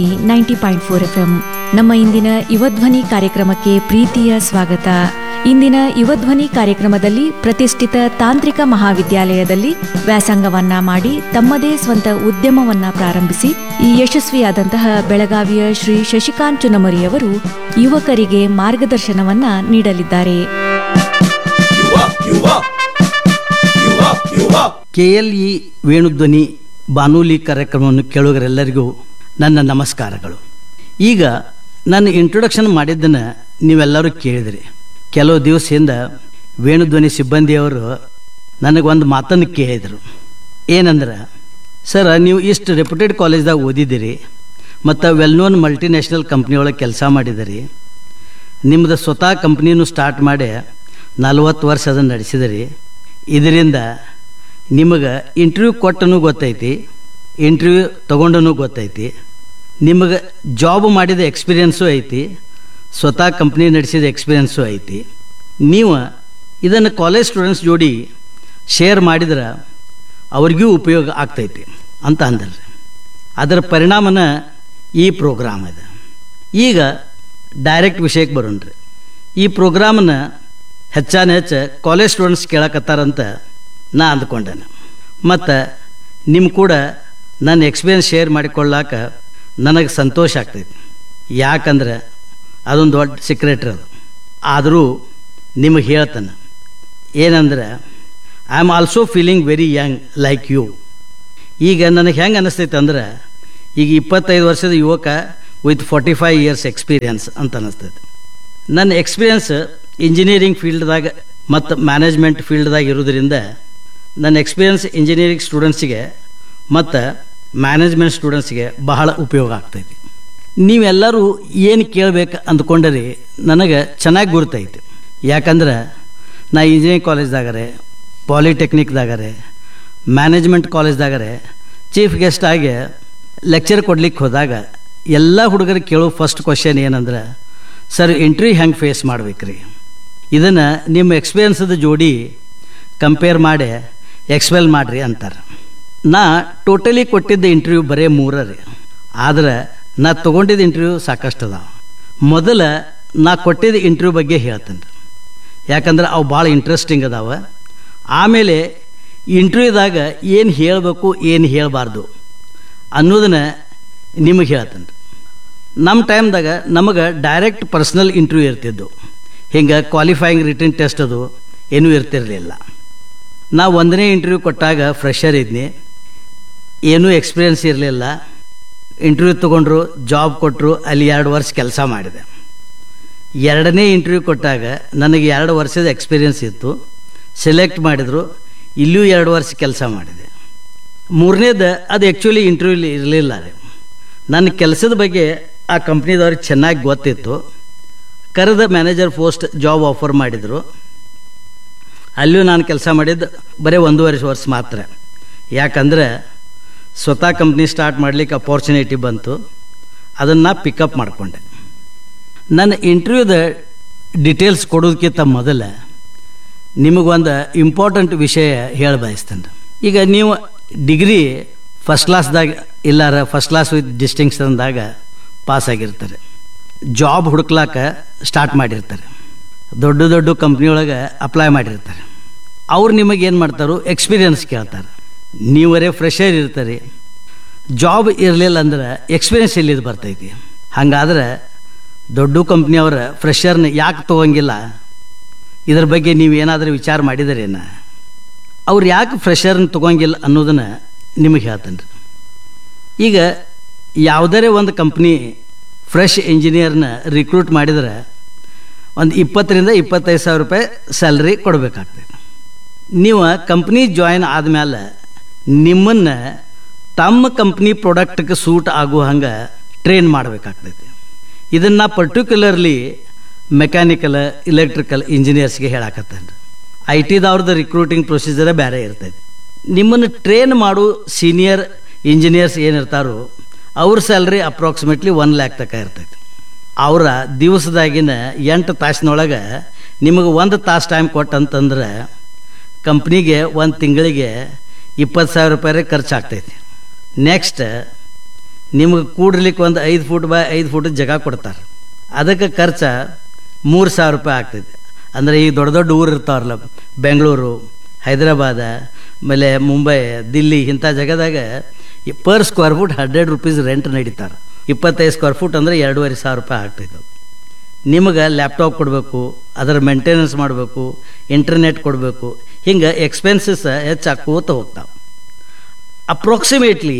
ninety point four F M ನಮ್ಮ ಇಂದಿನ ಯುವಧ್ವನಿ ಕಾರ್ಯಕ್ರಮಕ್ಕೆ ಪ್ರೀತಿಯ ಸ್ವಾಗತ ಇಂದಿನ ಯುವಧ್ವನಿ ಕಾರ್ಯಕ್ರಮದಲ್ಲಿ ಪ್ರತಿಷ್ಠಿತ ತಾಂತ್ರಿಕ ಮಹಾವಿದ್ಯಾಲಯದಲ್ಲಿ ವ್ಯಾಸಂಗವನ್ನ ಮಾಡಿ ತಮ್ಮದೇ ಸ್ವಂತ ಉದ್ಯಮವನ್ನ ಪ್ರಾರಂಭಿಸಿ ಈ ಯಶಸ್ವಿಯಾದಂತಹ ಬೆಳಗಾವಿಯ ಶ್ರೀ ಶಶಿಕಾಂತ್ ಚುನಮರಿಯವರು ಯುವಕರಿಗೆ ಮಾರ್ಗದರ್ಶನವನ್ನ ನೀಡಲಿದ್ದಾರೆ ಕೆಎಲ್ಇ ವೇಣುಧ್ವನಿ ಬಾನುಲಿ ಕಾರ್ಯಕ್ರಮವನ್ನು ಕೇಳುಗರೆಲ್ಲರಿಗೂ ನನ್ನ ನಮಸ್ಕಾರಗಳು ಈಗ ನನ್ನ ಇಂಟ್ರೊಡಕ್ಷನ್ ಮಾಡಿದ್ದನ್ನು ನೀವೆಲ್ಲರೂ ಕೇಳಿದಿರಿ ಕೆಲವು ದಿವಸದಿಂದ ವೇಣುಧ್ವನಿ ಸಿಬ್ಬಂದಿಯವರು ನನಗೊಂದು ಮಾತನ್ನು ಕೇಳಿದರು ಏನಂದ್ರೆ ಸರ್ ನೀವು ಇಷ್ಟು ರೆಪ್ಯೂಟೆಡ್ ಕಾಲೇಜ್ದಾಗ ಓದಿದ್ದೀರಿ ಮತ್ತು ವೆಲ್ ನೋನ್ ಮಲ್ಟಿನ್ಯಾಷನಲ್ ಕಂಪ್ನಿ ಒಳಗೆ ಕೆಲಸ ಮಾಡಿದಿರಿ ನಿಮ್ಮದು ಸ್ವತಃ ಕಂಪ್ನಿನೂ ಸ್ಟಾರ್ಟ್ ಮಾಡಿ ನಲ್ವತ್ತು ವರ್ಷ ಅದನ್ನು ನಡೆಸಿದಿರಿ ಇದರಿಂದ ನಿಮಗೆ ಇಂಟರ್ವ್ಯೂ ಕೊಟ್ಟನು ಗೊತ್ತೈತಿ ಇಂಟರ್ವ್ಯೂ ತೊಗೊಂಡನು ಗೊತ್ತೈತಿ ನಿಮಗೆ ಜಾಬ್ ಮಾಡಿದ ಎಕ್ಸ್ಪೀರಿಯನ್ಸು ಐತಿ ಸ್ವತಃ ಕಂಪ್ನಿ ನಡೆಸಿದ ಎಕ್ಸ್ಪೀರಿಯನ್ಸು ಐತಿ ನೀವು ಇದನ್ನು ಕಾಲೇಜ್ ಸ್ಟೂಡೆಂಟ್ಸ್ ಜೋಡಿ ಶೇರ್ ಮಾಡಿದ್ರೆ ಅವ್ರಿಗೂ ಉಪಯೋಗ ಆಗ್ತೈತಿ ಅಂತ ಅಂದ್ರಿ ಅದರ ಪರಿಣಾಮನ ಈ ಪ್ರೋಗ್ರಾಮ್ ಇದೆ ಈಗ ಡೈರೆಕ್ಟ್ ವಿಷಯಕ್ಕೆ ಬರೋಣ್ರಿ ಈ ಪ್ರೋಗ್ರಾಮನ್ನ ಹೆಚ್ಚಾನ ಹೆಚ್ಚು ಕಾಲೇಜ್ ಸ್ಟೂಡೆಂಟ್ಸ್ ಕೇಳಕತ್ತಾರಂತ ನಾ ಅಂದ್ಕೊಂಡೇನೆ ಮತ್ತು ನಿಮ್ಮ ಕೂಡ ನನ್ನ ಎಕ್ಸ್ಪೀರಿಯನ್ಸ್ ಶೇರ್ ಮಾಡಿಕೊಳ್ಳಾಕ ನನಗೆ ಸಂತೋಷ ಆಗ್ತೈತಿ ಯಾಕಂದ್ರೆ ಅದೊಂದು ದೊಡ್ಡ ಸೀಕ್ರೆಟ್ ಅದು ಆದರೂ ನಿಮಗೆ ಹೇಳ್ತಾನೆ ಏನಂದ್ರೆ I am also feeling very young like you ಈಗ ನನಗೆ ಹೆಂಗೆ ಅನ್ನಿಸ್ತೈತೆ ಅಂದ್ರೆ ಈಗ ಇಪ್ಪತ್ತೈದು ವರ್ಷದ ಯುವಕ with forty five years experience ಅಂತ ಅನ್ನಿಸ್ತೈತೆ ನನ್ನ ಎಕ್ಸ್ಪೀರಿಯನ್ಸ್ ಇಂಜಿನಿಯರಿಂಗ್ ಫೀಲ್ಡ್ದಾಗ ಮತ್ತು ಮ್ಯಾನೇಜ್ಮೆಂಟ್ ಫೀಲ್ಡ್ದಾಗ ಇರೋದ್ರಿಂದ ನನ್ನ ಎಕ್ಸ್ಪೀರಿಯನ್ಸ್ ಇಂಜಿನಿಯರಿಂಗ್ ಸ್ಟೂಡೆಂಟ್ಸಿಗೆ ಮತ್ತು ಮ್ಯಾನೇಜ್ಮೆಂಟ್ ಸ್ಟೂಡೆಂಟ್ಸ್ಗೆ ಬಹಳ ಉಪಯೋಗ ಆಗ್ತೈತಿ ನೀವೆಲ್ಲರೂ ಏನು ಕೇಳಬೇಕು ಅಂದ್ಕೊಂಡ್ರಿ ನನಗೆ ಚೆನ್ನಾಗಿ ಗುರ್ತೈತಿ ಯಾಕಂದ್ರೆ ನಾ ಇಂಜಿನಿಯರಿಂಗ್ ಕಾಲೇಜ್ದಾಗರೆ ಪಾಲಿಟೆಕ್ನಿಕ್ದಾಗರೆ ಮ್ಯಾನೇಜ್ಮೆಂಟ್ ಕಾಲೇಜ್ದಾಗರೆ ಚೀಫ್ ಗೆಸ್ಟ್ ಆಗಿ ಲೆಕ್ಚರ್ ಕೊಡ್ಲಿಕ್ಕೆ ಹೋದಾಗ ಎಲ್ಲ ಹುಡುಗರಿಗೆ ಕೇಳೋ ಫಸ್ಟ್ ಕ್ವಶನ್ ಏನಂದ್ರೆ ಸರ್ ಇಂಟ್ರ್ಯೂ ಹೆಂಗೆ ಫೇಸ್ ಮಾಡ್ಬೇಕ್ರಿ ಇದನ್ನು ನಿಮ್ಮ ಎಕ್ಸ್ಪೀರಿಯನ್ಸದ ಜೋಡಿ ಕಂಪೇರ್ ಮಾಡಿ ಎಕ್ಸ್ಪೆಲ್ ಮಾಡಿರಿ ಅಂತಾರೆ ನಾ ಟೋಟಲಿ ಕೊಟ್ಟಿದ್ದ ಇಂಟರ್ವ್ಯೂ ಬರೀ ಮೂರ ರೀ ಆದ್ರೆ ನಾ ತೊಗೊಂಡಿದ್ದ ಇಂಟರ್ವ್ಯೂ ಸಾಕಷ್ಟು ಅದಾವ ಮೊದಲ ನಾ ಕೊಟ್ಟಿದ್ದ ಇಂಟರ್ವ್ಯೂ ಬಗ್ಗೆ ಹೇಳ್ತೇನೆ ಯಾಕಂದ್ರೆ ಅವು ಭಾಳ ಇಂಟ್ರೆಸ್ಟಿಂಗ್ ಅದಾವ ಆಮೇಲೆ ಇಂಟರ್ವ್ಯೂದಾಗ ಏನು ಹೇಳಬೇಕು ಏನು ಹೇಳಬಾರ್ದು ಅನ್ನೋದನ್ನ ನಿಮಗೆ ಹೇಳ್ತೇನೆ ನಮ್ಮ ಟೈಮ್ದಾಗ ನಮಗೆ ಡೈರೆಕ್ಟ್ ಪರ್ಸ್ನಲ್ ಇಂಟರ್ವ್ಯೂ ಇರ್ತಿದ್ದು ಹಿಂಗೆ ಕ್ವಾಲಿಫೈಯಿಂಗ್ ರಿಟರ್ನ್ ಟೆಸ್ಟ್ ಅದು ಏನೂ ಇರ್ತಿರಲಿಲ್ಲ ನಾ ಒಂದನೇ ಇಂಟರ್ವ್ಯೂ ಕೊಟ್ಟಾಗ ಫ್ರೆಷರ್ ಇದ್ನಿ ಏನೂ ಎಕ್ಸ್ಪೀರಿಯನ್ಸ್ ಇರಲಿಲ್ಲ ಇಂಟರ್ವ್ಯೂ ತೊಗೊಂಡ್ರು ಜಾಬ್ ಕೊಟ್ಟರು ಅಲ್ಲಿ ಎರಡು ವರ್ಷ ಕೆಲಸ ಮಾಡಿದೆ ಎರಡನೇ ಇಂಟರ್ವ್ಯೂ ಕೊಟ್ಟಾಗ ನನಗೆ ಎರಡು ವರ್ಷದ ಎಕ್ಸ್ಪೀರಿಯನ್ಸ್ ಇತ್ತು ಸೆಲೆಕ್ಟ್ ಮಾಡಿದರು ಇಲ್ಲಿಯೂ ಎರಡು ವರ್ಷ ಕೆಲಸ ಮಾಡಿದೆ ಮೂರನೇದು ಅದು ಆ್ಯಕ್ಚುಲಿ ಇಂಟರ್ವ್ಯೂ ಇರಲಿಲ್ಲ ರೀ ನನ್ನ ಕೆಲಸದ ಬಗ್ಗೆ ಆ ಕಂಪ್ನಿದವ್ರಿಗೆ ಚೆನ್ನಾಗಿ ಗೊತ್ತಿತ್ತು ಕರೆದ ಮ್ಯಾನೇಜರ್ ಪೋಸ್ಟ್ ಜಾಬ್ ಆಫರ್ ಮಾಡಿದರು ಅಲ್ಲಿಯೂ ನಾನು ಕೆಲಸ ಮಾಡಿದ್ದು ಬರೀ ಒಂದೂವರೆ ವರ್ಷ ಮಾತ್ರ ಯಾಕಂದ್ರೆ ಸ್ವತಃ ಕಂಪ್ನಿ ಸ್ಟಾರ್ಟ್ ಮಾಡಲಿಕ್ಕೆ ಅಪಾರ್ಚುನಿಟಿ ಬಂತು ಅದನ್ನು ಪಿಕಪ್ ಮಾಡಿಕೊಂಡೆ ನನ್ನ ಇಂಟರ್ವ್ಯೂದ ಡೀಟೇಲ್ಸ್ ಕೊಡೋದಕ್ಕಿಂತ ಮೊದಲ ನಿಮಗೊಂದು ಇಂಪಾರ್ಟೆಂಟ್ ವಿಷಯ ಹೇಳಿ ಬಯಸ್ತೇನೆ ಈಗ ನೀವು ಡಿಗ್ರಿ ಫಸ್ಟ್ ಕ್ಲಾಸ್ದಾಗ ಇಲ್ಲಾರ ಫಸ್ಟ್ ಕ್ಲಾಸ್ ವಿತ್ ಡಿಸ್ಟಿಂಕ್ಷನ್ದಾಗ ಪಾಸ್ ಆಗಿರ್ತಾರೆ ಜಾಬ್ ಹುಡುಕ್ಲಾಕ ಸ್ಟಾರ್ಟ್ ಮಾಡಿರ್ತಾರೆ ದೊಡ್ಡ ದೊಡ್ಡ ಕಂಪ್ನಿಯೊಳಗೆ ಅಪ್ಲೈ ಮಾಡಿರ್ತಾರೆ ಅವ್ರು ನಿಮಗೆ ಏನು ಮಾಡ್ತಾರೋ ಎಕ್ಸ್ಪೀರಿಯನ್ಸ್ ಕೇಳ್ತಾರೆ ನೀವರೇ ಫ್ರೆಷರ್ ಇರ್ತಾರೆ ಜಾಬ್ ಇರಲಿಲ್ಲ ಅಂದ್ರೆ ಎಕ್ಸ್ಪೀರಿಯನ್ಸ್ ಎಲ್ಲಿದು ಬರ್ತೈತಿ ಹಾಗಾದ್ರೆ ದೊಡ್ಡ ಕಂಪ್ನಿಯವರ ಫ್ರೆಷರ್ನ ಯಾಕೆ ತೊಗೊಂಗಿಲ್ಲ ಇದ್ರ ಬಗ್ಗೆ ನೀವು ಏನಾದರೂ ವಿಚಾರ ಮಾಡಿದರೇನ ಅವ್ರು ಯಾಕೆ ಫ್ರೆಷರ್ನ ತೊಗೊಂಗಿಲ್ಲ ಅನ್ನೋದನ್ನು ನಿಮಗೆ ಹೇಳ್ತೇನೆ ರೀ ಈಗ ಯಾವುದೇ ಒಂದು ಕಂಪ್ನಿ ಫ್ರೆಶ್ ಇಂಜಿನಿಯರ್ನ ರಿಕ್ರೂಟ್ ಮಾಡಿದ್ರೆ ಒಂದು ಇಪ್ಪತ್ತರಿಂದ ಇಪ್ಪತ್ತೈದು ಸಾವಿರ ರೂಪಾಯಿ ಸ್ಯಾಲ್ರಿ ಕೊಡಬೇಕಾಗ್ತದೆ ನೀವು ಕಂಪ್ನಿ ಜಾಯಿನ್ ಆದಮೇಲೆ ನಿಮ್ಮನ್ನು ತಮ್ಮ ಕಂಪ್ನಿ ಪ್ರಾಡಕ್ಟ್ಗೆ ಸೂಟ್ ಆಗೋ ಹಂಗೆ ಟ್ರೈನ್ ಮಾಡಬೇಕಾಗ್ತೈತಿ ಇದನ್ನು ಪರ್ಟಿಕ್ಯುಲರ್ಲಿ ಮೆಕ್ಯಾನಿಕಲ್ ಇಲೆಕ್ಟ್ರಿಕಲ್ ಇಂಜಿನಿಯರ್ಸ್ಗೆ ಹೇಳಾಕತ್ತೇನೆ ಐ ಟಿದವ್ರದ್ದು ರಿಕ್ರೂಟಿಂಗ್ ಪ್ರೊಸೀಜರೇ ಬೇರೆ ಇರ್ತೈತಿ ನಿಮ್ಮನ್ನು ಟ್ರೈನ್ ಮಾಡೋ ಸೀನಿಯರ್ ಇಂಜಿನಿಯರ್ಸ್ ಏನಿರ್ತಾರೋ ಅವ್ರ ಸ್ಯಾಲ್ರಿ ಅಪ್ರಾಕ್ಸಿಮೇಟ್ಲಿ ಒನ್ ಲ್ಯಾಕ್ ತನಕ ಇರ್ತೈತಿ ಅವರ ದಿವಸದಾಗಿನ ಎಂಟು ತಾಸಿನೊಳಗೆ ನಿಮಗೆ ಒಂದು ತಾಸು ಟೈಮ್ ಕೊಟ್ಟಂತಂದ್ರೆ ಕಂಪ್ನಿಗೆ ಒಂದು ತಿಂಗಳಿಗೆ ಇಪ್ಪತ್ತು ಸಾವಿರ ರೂಪಾಯಿ ಖರ್ಚಾಗ್ತೈತಿ ನೆಕ್ಸ್ಟ್ ನಿಮ್ಗೆ ಕೂಡ್ಲಿಕ್ಕೆ ಒಂದು ಐದು ಫುಟ್ ಬೈ ಐದು ಫುಟ್ ಜಾಗ ಕೊಡ್ತಾರೆ ಅದಕ್ಕೆ ಖರ್ಚು ಮೂರು ಸಾವಿರ ರೂಪಾಯಿ ಆಗ್ತೈತೆ ಅಂದರೆ ಈ ದೊಡ್ಡ ದೊಡ್ಡ ಊರು ಇರ್ತಾವಲ್ಲ ಬೆಂಗಳೂರು ಹೈದರಾಬಾದ ಆಮೇಲೆ ಮುಂಬೈ ದಿಲ್ಲಿ ಇಂಥ ಜಾಗದಾಗ per square foot hundred rupees rent ನಡೀತಾರೆ ಇಪ್ಪತ್ತೈದು ಸ್ಕ್ವೇರ್ ಫುಟ್ ಅಂದರೆ ಎರಡೂವರೆ ಸಾವಿರ ರೂಪಾಯಿ ಆಗ್ತೈತೆ ನಿಮಗೆ ಲ್ಯಾಪ್ಟಾಪ್ ಕೊಡಬೇಕು ಅದರ ಮೇಂಟೆನೆನ್ಸ್ ಮಾಡಬೇಕು ಇಂಟರ್ನೆಟ್ ಕೊಡಬೇಕು ಹಿಂಗೆ ಎಕ್ಸ್ಪೆನ್ಸಸ್ ಹೆಚ್ಚಾಕೋತ ಹೋಗ್ತಾವೆ ಅಪ್ರಾಕ್ಸಿಮೇಟ್ಲಿ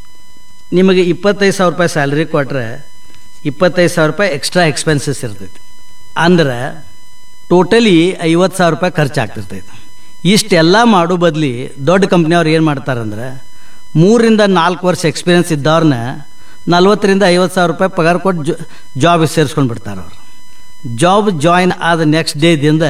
ನಿಮಗೆ ಇಪ್ಪತ್ತೈದು ಸಾವಿರ ರೂಪಾಯಿ ಸ್ಯಾಲ್ರಿ ಕೊಟ್ರೆ ಇಪ್ಪತ್ತೈದು ಸಾವಿರ ರೂಪಾಯಿ ಎಕ್ಸ್ಟ್ರಾ ಎಕ್ಸ್ಪೆನ್ಸಸ್ ಇರ್ತೈತಿ ಅಂದ್ರೆ ಟೋಟಲಿ ಐವತ್ತು ಸಾವಿರ ರೂಪಾಯಿ ಖರ್ಚಾಗ್ತಿರ್ತೈತೆ ಇಷ್ಟೆಲ್ಲ ಮಾಡೋ ಬದಲಿ ದೊಡ್ಡ ಕಂಪ್ನಿಯವ್ರು ಏನು ಮಾಡ್ತಾರಂದ್ರೆ ಮೂರಿಂದ ನಾಲ್ಕು ವರ್ಷ ಎಕ್ಸ್ಪೀರಿಯನ್ಸ್ ಇದ್ದವ್ರನ್ನ ನಲ್ವತ್ತರಿಂದ ಐವತ್ತು ಸಾವಿರ ರೂಪಾಯಿ ಪಗಾರ ಕೊಟ್ಟು ಜೊ ಜಾಬ್ ಸೇರಿಸ್ಕೊಂಡು ಬಿಡ್ತಾರೆ ಅವರು ಜಾಬ್ ಜಾಯಿನ್ ಆದ ನೆಕ್ಸ್ಟ್ ಡೇದಿಂದ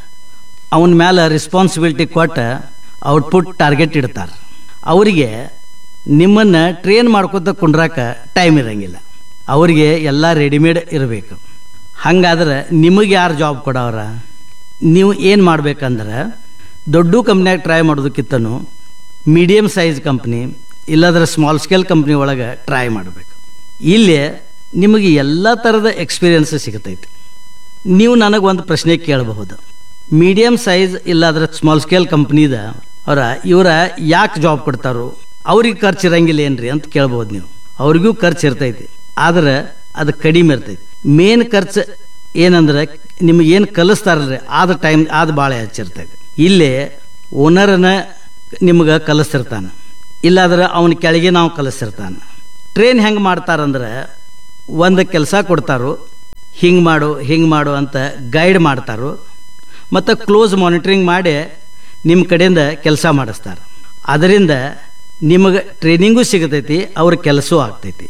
ಅವನ ಮೇಲೆ ರೆಸ್ಪಾನ್ಸಿಬಿಲಿಟಿ ಕೊಟ್ಟು ಔಟ್ಪುಟ್ ಟಾರ್ಗೆಟ್ ಇಡ್ತಾರೆ ಅವರಿಗೆ ನಿಮ್ಮನ್ನು ಟ್ರೈನ್ ಮಾಡ್ಕೊತ ಕುಂಡ್ರಾಕ ಟೈಮ್ ಇರಂಗಿಲ್ಲ ಅವರಿಗೆ ಎಲ್ಲ ರೆಡಿಮೇಡ್ ಇರಬೇಕು ಹಂಗಾದ್ರೆ ನಿಮಗೆ ಯಾರು ಜಾಬ್ ಕೊಡವ್ರ ನೀವು ಏನು ಮಾಡ್ಬೇಕಂದ್ರೆ ದೊಡ್ಡ ಕಂಪ್ನ್ಯಾಗ ಟ್ರೈ ಮಾಡೋದಕ್ಕಿಂತನೂ ಮೀಡಿಯಮ್ ಸೈಜ್ ಕಂಪ್ನಿ ಇಲ್ಲಾಂದ್ರೆ ಸ್ಮಾಲ್ ಸ್ಕೇಲ್ ಕಂಪ್ನಿ ಒಳಗೆ ಟ್ರೈ ಮಾಡಬೇಕು ಇಲ್ಲಿ ನಿಮಗೆ ಎಲ್ಲ ಥರದ ಎಕ್ಸ್ಪೀರಿಯನ್ಸ್ ಸಿಗತೈತಿ ನೀವು ನನಗೆ ಒಂದು ಪ್ರಶ್ನೆ ಕೇಳಬಹುದು ಮೀಡಿಯಮ್ ಸೈಜ್ ಇಲ್ಲಾಂದ್ರೆ ಸ್ಮಾಲ್ ಸ್ಕೇಲ್ ಕಂಪ್ನಿದ ಅವರ ಇವರ ಯಾಕೆ ಜಾಬ್ ಕೊಡ್ತಾರೋ ಅವ್ರಿಗೆ ಖರ್ಚು ಇರಂಗಿಲ್ಲ ಏನ್ರಿ ಅಂತ ಕೇಳ್ಬೋದು ನೀವು ಅವ್ರಿಗೂ ಖರ್ಚು ಇರ್ತೈತಿ ಆದ್ರೆ ಅದು ಕಡಿಮೆ ಇರ್ತೈತಿ ಮೇನ್ ಖರ್ಚು ಏನಂದ್ರೆ ನಿಮಗೆ ಏನು ಕಲಿಸ್ತಾರಲ್ರಿ ಆದ ಟೈಮ್ ಆದ ಭಾಳ ಹೆಚ್ಚಿರ್ತೈತಿ ಇಲ್ಲೇ ಓನರನ್ನ ನಿಮ್ಗೆ ಕಲಿಸ್ತಿರ್ತಾನೆ ಇಲ್ಲಾದ್ರೆ ಅವನ ಕೆಳಗೆ ನಾವು ಕಲಿಸ್ತಿರ್ತಾನೆ ಟ್ರೈನ್ ಹೆಂಗೆ ಮಾಡ್ತಾರಂದ್ರೆ ಒಂದು ಕೆಲಸ ಕೊಡ್ತಾರೋ ಹಿಂಗೆ ಮಾಡು ಹಿಂಗೆ ಮಾಡು ಅಂತ ಗೈಡ್ ಮಾಡ್ತಾರೋ ಮತ್ತು ಕ್ಲೋಸ್ ಮಾನಿಟ್ರಿಂಗ್ ಮಾಡಿ ನಿಮ್ಮ ಕಡೆಯಿಂದ ಕೆಲಸ ಮಾಡಿಸ್ತಾರೆ ಅದರಿಂದ ನಿಮಗೆ ಟ್ರೈನಿಂಗೂ ಸಿಗತೈತಿ ಅವ್ರ ಕೆಲಸವೂ ಆಗ್ತೈತಿ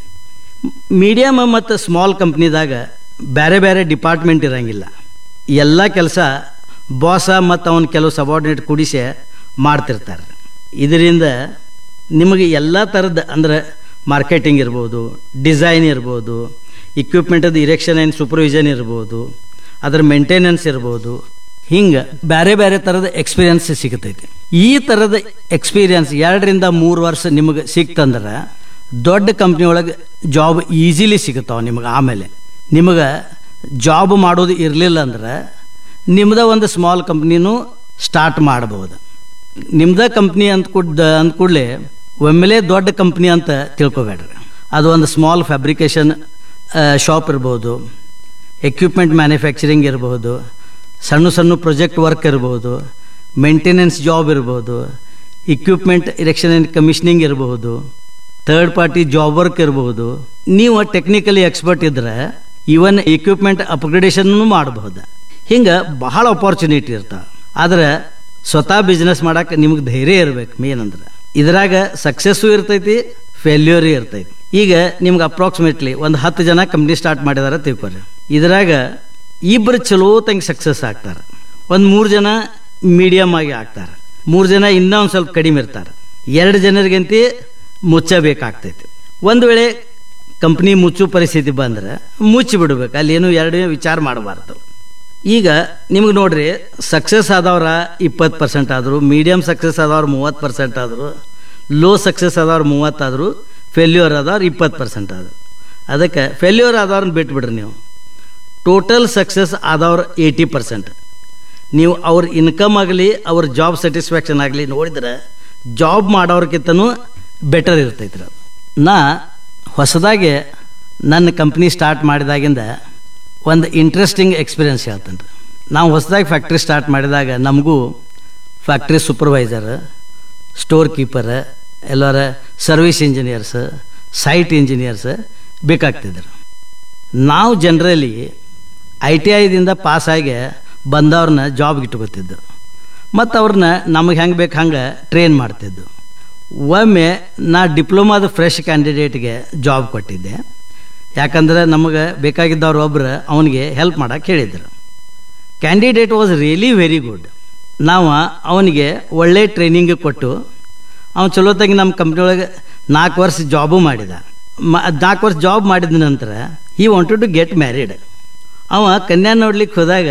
ಮೀಡಿಯಮ್ ಮತ್ತು ಸ್ಮಾಲ್ ಕಂಪ್ನಿದಾಗ ಬೇರೆ ಬೇರೆ ಡಿಪಾರ್ಟ್ಮೆಂಟ್ ಇರಂಗಿಲ್ಲ ಎಲ್ಲ ಕೆಲಸ ಬಾಸ ಮತ್ತು ಅವನ ಕೆಲವು ಸಬಾರ್ಡಿನೇಟ್ ಕೂಡಿಸಿ ಮಾಡ್ತಿರ್ತಾರೆ ಇದರಿಂದ ನಿಮಗೆ ಎಲ್ಲ ಥರದ ಅಂದ್ರೆ ಮಾರ್ಕೆಟಿಂಗ್ ಇರ್ಬೋದು ಡಿಸೈನ್ ಇರ್ಬೋದು ಇಕ್ವಿಪ್ಮೆಂಟದ ಇರೆಕ್ಷನ್ ಆ್ಯಂಡ್ ಸೂಪರ್ವಿಷನ್ ಇರ್ಬೋದು ಅದರ ಮೇಂಟೆನೆನ್ಸ್ ಇರ್ಬೋದು ಹಿಂಗೆ ಬೇರೆ ಬೇರೆ ಥರದ ಎಕ್ಸ್ಪೀರಿಯನ್ಸ್ ಸಿಗ್ತೈತಿ ಈ ಥರದ ಎಕ್ಸ್ಪೀರಿಯನ್ಸ್ ಎರಡರಿಂದ ಮೂರು ವರ್ಷ ನಿಮಗೆ ಸಿಕ್ತಂದ್ರೆ ದೊಡ್ಡ ಕಂಪ್ನಿ ಒಳಗೆ ಜಾಬ್ ಈಸಿಲಿ ಸಿಗುತ್ತಾವೆ ನಿಮಗೆ ಆಮೇಲೆ ನಿಮಗೆ ಜಾಬ್ ಮಾಡೋದು ಇರಲಿಲ್ಲ ಅಂದ್ರೆ ನಿಮ್ದ ಒಂದು ಸ್ಮಾಲ್ ಕಂಪ್ನಿನೂ ಸ್ಟಾರ್ಟ್ ಮಾಡ್ಬೋದು ನಿಮ್ದ ಕಂಪ್ನಿ ಅಂತ ಕೂಡ್ ಅಂದ್ಕೂಡ್ಲೆ ಒಮ್ಮೆಲೇ ದೊಡ್ಡ ಕಂಪ್ನಿ ಅಂತ ತಿಳ್ಕೊಬೇಡ್ರಿ ಅದು ಒಂದು ಸ್ಮಾಲ್ ಫ್ಯಾಬ್ರಿಕೇಶನ್ ಶಾಪ್ ಇರ್ಬೋದು ಎಕ್ವಿಪ್ಮೆಂಟ್ ಮ್ಯಾನುಫ್ಯಾಕ್ಚರಿಂಗ್ ಇರ್ಬೋದು ಸಣ್ಣ ಸಣ್ಣ ಪ್ರೊಜೆಕ್ಟ್ ವರ್ಕ್ ಇರ್ಬೋದು ಮೇಂಟೆನೆನ್ಸ್ ಜಾಬ್ ಇರ್ಬೋದು ಇಕ್ವಿಪ್ಮೆಂಟ್ ಇರೆಕ್ಷನ್ ಆ್ಯಂಡ್ ಕಮಿಷನಿಂಗ್ ಇರಬಹುದು ಥರ್ಡ್ ಪಾರ್ಟಿ ಜಾಬ್ ವರ್ಕ್ ಇರಬಹುದು ನೀವು ಟೆಕ್ನಿಕಲಿ ಎಕ್ಸ್ಪರ್ಟ್ ಇದ್ರೆ ಇವನ್ ಇಕ್ವಿಪ್ಮೆಂಟ್ ಅಪ್ಗ್ರೇಡೇಷನ್ನು ಮಾಡಬಹುದು ಹಿಂಗೆ ಬಹಳ ಅಪಾರ್ಚುನಿಟಿ ಇರ್ತಾವೆ ಆದ್ರೆ ಸ್ವತಃ ಬಿಸ್ನೆಸ್ ಮಾಡಕ್ಕೆ ನಿಮ್ಗೆ ಧೈರ್ಯ ಇರ್ಬೇಕು ಮೇನ್ ಅಂದ್ರೆ ಇದ್ರಾಗ ಸಕ್ಸಸ್ಸು ಇರ್ತೈತಿ ಫೇಲ್ಯೂರು ಇರ್ತೈತಿ ಈಗ ನಿಮ್ಗೆ ಅಪ್ರಾಕ್ಸಿಮೇಟ್ಲಿ ಒಂದು ಹತ್ತು ಜನ ಕಂಪ್ನಿ ಸ್ಟಾರ್ಟ್ ಮಾಡಿದಾರೆ ತಿಳ್ಕೊರಿ ಇದ್ರಾಗ ಇಬ್ಬರು ಚಲೋ ತಂಗೆ ಸಕ್ಸಸ್ ಆಗ್ತಾರೆ ಒಂದು ಮೂರು ಜನ ಮೀಡಿಯಮ್ ಆಗಿ ಆಗ್ತಾರೆ ಮೂರು ಜನ ಇನ್ನೂ ಒಂದು ಸ್ವಲ್ಪ ಕಡಿಮೆ ಇರ್ತಾರೆ ಎರಡು ಜನರಿಗಂತಿ ಮುಚ್ಚಬೇಕಾಗ್ತೈತಿ ಒಂದು ವೇಳೆ ಕಂಪ್ನಿ ಮುಚ್ಚು ಪರಿಸ್ಥಿತಿ ಬಂದ್ರೆ ಮುಚ್ಚಿ ಬಿಡ್ಬೇಕು ಅಲ್ಲೇನು ಎರಡು ವಿಚಾರ ಮಾಡಬಾರ್ದು ಈಗ ನಿಮ್ಗೆ ನೋಡ್ರಿ ಸಕ್ಸಸ್ ಆದವ್ರ ಇಪ್ಪತ್ತು ಪರ್ಸೆಂಟ್ ಆದರು ಮೀಡಿಯಮ್ ಸಕ್ಸಸ್ ಆದವ್ರು ಮೂವತ್ತು ಪರ್ಸೆಂಟ್ ಆದರು ಲೋ ಸಕ್ಸಸ್ ಆದವ್ರು ಮೂವತ್ತಾದರು ಫೇಲ್ಯೂರ್ ಆದವ್ರು ಇಪ್ಪತ್ತು ಪರ್ಸೆಂಟ್ ಆದರು ಅದಕ್ಕೆ ಫೇಲ್ಯೂರ್ ಆದವ್ರನ್ನ ಬಿಟ್ಬಿಡ್ರಿ ನೀವು ಟೋಟಲ್ ಸಕ್ಸಸ್ ಆದವ್ರು ಏಯ್ಟಿ ಪರ್ಸೆಂಟ್ ನೀವು ಅವ್ರ ಇನ್ಕಮ್ ಆಗಲಿ ಅವ್ರ ಜಾಬ್ ಸ್ಯಾಟಿಸ್ಫ್ಯಾಕ್ಷನ್ ಆಗಲಿ ನೋಡಿದ್ರೆ ಜಾಬ್ ಮಾಡೋರ್ಕಿಂತನೂ ಬೆಟರ್ ಇರ್ತೈತ್ರಿ ಅದು ನಾ ಹೊಸದಾಗಿ ನನ್ನ ಕಂಪ್ನಿ ಸ್ಟಾರ್ಟ್ ಮಾಡಿದಾಗಿಂದ ಒಂದು ಇಂಟ್ರೆಸ್ಟಿಂಗ್ ಎಕ್ಸ್ಪೀರಿಯನ್ಸ್ ಹೇಳ್ತೇನೆ ರೀ ನಾವು ಹೊಸದಾಗಿ ಫ್ಯಾಕ್ಟ್ರಿ ಸ್ಟಾರ್ಟ್ ಮಾಡಿದಾಗ ನಮಗೂ ಫ್ಯಾಕ್ಟ್ರಿ ಸೂಪರ್ವೈಸರ್ ಸ್ಟೋರ್ ಕೀಪರ್ ಎಲ್ಲರ ಸರ್ವಿಸ್ ಇಂಜಿನಿಯರ್ಸ್ ಸೈಟ್ ಇಂಜಿನಿಯರ್ಸ್ ಬೇಕಾಗ್ತಿದ್ರು ನಾವು ಜನರಲಿ ಐ ಟಿ ಐದಿಂದ ಪಾಸಾಗಿ ಬಂದವ್ರನ್ನ ಜಾಬ್ಗೆ ಇಟ್ಕೋತಿದ್ದು ಮತ್ತು ಅವ್ರನ್ನ ನಮಗೆ ಹೆಂಗೆ ಬೇಕು ಹಂಗೆ ಟ್ರೈನ್ ಮಾಡ್ತಿದ್ದು ಒಮ್ಮೆ ನಾ ಡಿಪ್ಲೊಮಾದ ಫ್ರೆಶ್ ಕ್ಯಾಂಡಿಡೇಟ್ಗೆ ಜಾಬ್ ಕೊಟ್ಟಿದ್ದೆ ಯಾಕಂದ್ರೆ ನಮಗೆ ಬೇಕಾಗಿದ್ದವ್ರು ಒಬ್ರು ಅವನಿಗೆ ಹೆಲ್ಪ್ ಮಾಡಕ್ಕೆ ಹೇಳಿದ್ರು candidate was really very good ನಾವು ಅವನಿಗೆ ಒಳ್ಳೆ ಟ್ರೈನಿಂಗ್ ಕೊಟ್ಟು ಅವ್ನು ಚಲೋತಾಗಿ ನಮ್ಮ ಕಂಪ್ನಿ ಒಳಗೆ ನಾಲ್ಕು ವರ್ಷ ಜಾಬು ಮಾಡಿದ ಮ ನಾಲ್ಕು ವರ್ಷ ಜಾಬ್ ಮಾಡಿದ ನಂತರ ಈ ವಾಂಟೆಡ್ ಟು ಗೆಟ್ ಮ್ಯಾರಿಡ್ ಅವ ಕನ್ಯಾ ನೋಡ್ಲಿಕ್ಕೆ ಹೋದಾಗ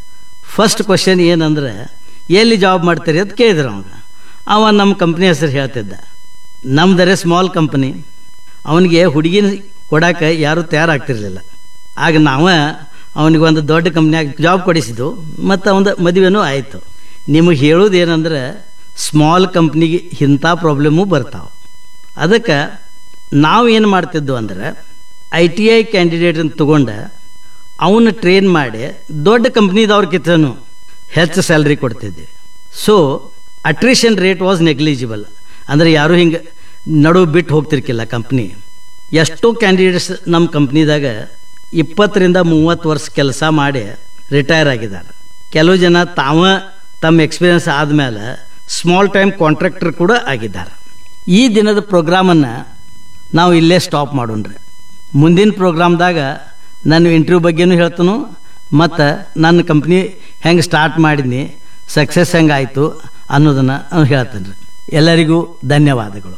ಫಸ್ಟ್ ಕ್ವಶನ್ ಏನಂದ್ರೆ ಎಲ್ಲಿ ಜಾಬ್ ಮಾಡ್ತೀರಿ ಅಂತ ಕೇಳಿದ್ರು ಅವಾಗ ಅವ ನಮ್ಮ ಕಂಪ್ನಿ ಹೆಸರು ಹೇಳ್ತಿದ್ದ ನಮ್ದರೆ ಸ್ಮಾಲ್ ಕಂಪ್ನಿ ಅವನಿಗೆ ಹುಡುಗಿನ ಕೊಡಾಕ ಯಾರೂ ತಯಾರಾಗ್ತಿರ್ಲಿಲ್ಲ ಆಗ ನಾವು ಅವನಿಗೆ ಒಂದು ದೊಡ್ಡ ಕಂಪ್ನಿಯಾಗ ಜಾಬ್ ಕೊಡಿಸಿದ್ದು ಮತ್ತು ಅವನ ಮದುವೆನೂ ಆಯಿತು ನಿಮಗೆ ಹೇಳೋದು ಏನಂದ್ರೆ ಸ್ಮಾಲ್ ಕಂಪ್ನಿಗೆ ಇಂಥ ಪ್ರಾಬ್ಲಮ್ಮು ಬರ್ತಾವೆ ಅದಕ್ಕೆ ನಾವು ಏನು ಮಾಡ್ತಿದ್ವು ಅಂದ್ರೆ ಐ ಟಿ ಐ ಕ್ಯಾಂಡಿಡೇಟನ್ನು ತೊಗೊಂಡು ಅವನ್ನ ಟ್ರೈನ್ ಮಾಡಿ ದೊಡ್ಡ ಕಂಪ್ನಿದವ್ರಿಗಿಂತನೂ ಹೆಚ್ಚು ಸ್ಯಾಲ್ರಿ ಕೊಡ್ತಿದ್ದೆ so attrition rate was negligible ಅಂದರೆ ಯಾರೂ ಹಿಂಗೆ ನಡು ಬಿಟ್ಟು ಹೋಗ್ತಿರ್ಕಿಲ್ಲ ಕಂಪ್ನಿ ಎಷ್ಟೋ ಕ್ಯಾಂಡಿಡೇಟ್ಸ್ ನಮ್ಮ ಕಂಪ್ನಿದಾಗ ಇಪ್ಪತ್ತರಿಂದ ಮೂವತ್ತು ವರ್ಷ ಕೆಲಸ ಮಾಡಿ ರಿಟೈರ್ ಆಗಿದ್ದಾರೆ ಕೆಲವು ಜನ ತಾವ ತಮ್ಮ ಎಕ್ಸ್ಪೀರಿಯನ್ಸ್ ಆದಮೇಲೆ ಸ್ಮಾಲ್ ಟೈಮ್ ಕಾಂಟ್ರಾಕ್ಟರ್ ಕೂಡ ಆಗಿದ್ದಾರೆ ಈ ದಿನದ ಪ್ರೋಗ್ರಾಮನ್ನು ನಾವು ಇಲ್ಲೇ ಸ್ಟಾಪ್ ಮಾಡೋಣ್ರಿ ಮುಂದಿನ ಪ್ರೋಗ್ರಾಮ್ದಾಗ ನಾನು ಇಂಟರ್ವ್ಯೂ ಬಗ್ಗೆನೂ ಹೇಳ್ತಾನು ಮತ್ತು ನನ್ನ ಕಂಪ್ನಿ ಹೆಂಗೆ ಸ್ಟಾರ್ಟ್ ಮಾಡಿದ್ನಿ ಸಕ್ಸಸ್ ಹೆಂಗೆ ಆಯಿತು ಅನ್ನೋದನ್ನು ಹೇಳ್ತೇನೆ ರೀ ಎಲ್ಲರಿಗೂ ಧನ್ಯವಾದಗಳು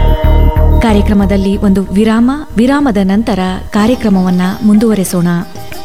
ಕಾರ್ಯಕ್ರಮದಲ್ಲಿ ಒಂದು ವಿರಾಮ ವಿರಾಮದ ನಂತರ ಕಾರ್ಯಕ್ರಮವನ್ನ ಮುಂದುವರೆಸೋಣ